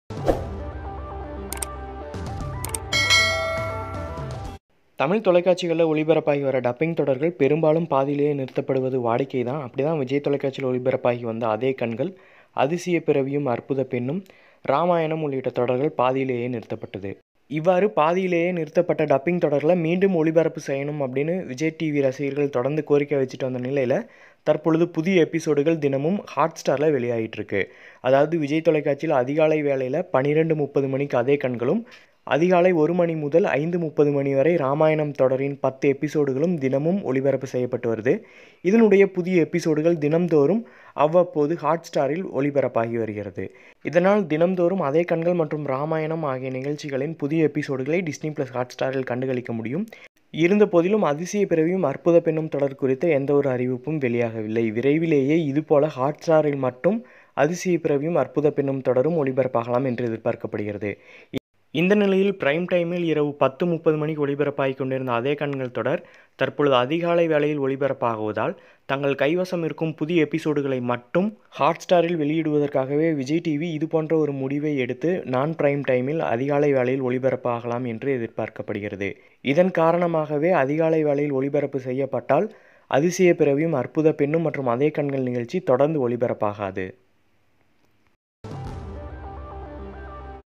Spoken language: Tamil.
தமிழ் தொலைக்காட்சிகளில் ஒளிபரப்பாகி வர டப்பிங் தொடர்கள் பெரும்பாலும் பாதியிலேயே நிறுத்தப்படுவது வாடிக்கை தான் அப்படி தான் விஜய் தொலைக்காட்சியில் ஒளிபரப்பாகி வந்த அதே கண்கள் அதிசய பிறவியும் அற்புத பெண்ணும் ராமாயணம் உள்ளிட்ட தொடர்கள் பாதியிலேயே நிறுத்தப்பட்டது இவ்வாறு பாதியிலேயே நிறுத்தப்பட்ட டப்பிங் தொடர்களை மீண்டும் ஒளிபரப்பு செய்யணும் அப்படின்னு விஜய் டிவி ரசிகர்கள் தொடர்ந்து கோரிக்கை வச்சுட்டு வந்த நிலையில் தற்பொழுது புதிய எபிசோடுகள் தினமும் ஹாட் ஸ்டாரில் வெளியாகிட்டு இருக்கு அதாவது விஜய் தொலைக்காட்சியில் அதிகாலை வேளையில் பன்னிரெண்டு முப்பது மணிக்கு அதே கண்களும் அதிகாலை ஒரு மணி முதல் ஐந்து முப்பது மணி வரை ராமாயணம் தொடரின் பத்து எபிசோடுகளும் தினமும் ஒளிபரப்பு செய்யப்பட்டு வருது இதனுடைய புதிய எபிசோடுகள் தினம்தோறும் அவ்வப்போது ஹாட் ஸ்டாரில் ஒளிபரப்பாகி வருகிறது இதனால் தினம்தோறும் அதே கண்கள் மற்றும் ராமாயணம் ஆகிய நிகழ்ச்சிகளின் புதிய எபிசோடுகளை டிஸ்னி ப்ளஸ் ஹாட் ஸ்டாரில் கண்டுகளிக்க முடியும் இருந்த போதிலும் அதிசய பிறவியும் அற்புத பெண்ணும் தொடர் குறித்த எந்த ஒரு அறிவிப்பும் வெளியாகவில்லை விரைவிலேயே இதுபோல ஹாட் ஸ்டாரில் மட்டும் அதிசய பிறவியும் அற்புத பெண்ணும் தொடரும் ஒளிபரப்பாகலாம் என்று எதிர்பார்க்கப்படுகிறது இந்த நிலையில் பிரைம் டைமில் இரவு பத்து முப்பது மணிக்கு ஒளிபரப்பாகி கொண்டிருந்த அதே கண்கள் தொடர் தற்பொழுது அதிகாலை வேளையில் ஒளிபரப்பாகுவதால் தங்கள் கைவசம் இருக்கும் புதிய எபிசோடுகளை மட்டும் ஹாட் ஸ்டாரில் வெளியிடுவதற்காகவே விஜய் டிவி இது போன்ற ஒரு முடிவை எடுத்து நான் பிரைம் டைமில் அதிகாலை வேளையில் ஒளிபரப்பாகலாம் என்று எதிர்பார்க்கப்படுகிறது இதன் காரணமாகவே அதிகாலை வேளையில் ஒளிபரப்பு செய்யப்பட்டால் அதிசய பிறவியும் அற்புத பெண்ணும் மற்றும் அதே கண்கள் நிகழ்ச்சி தொடர்ந்து ஒளிபரப்பாகாது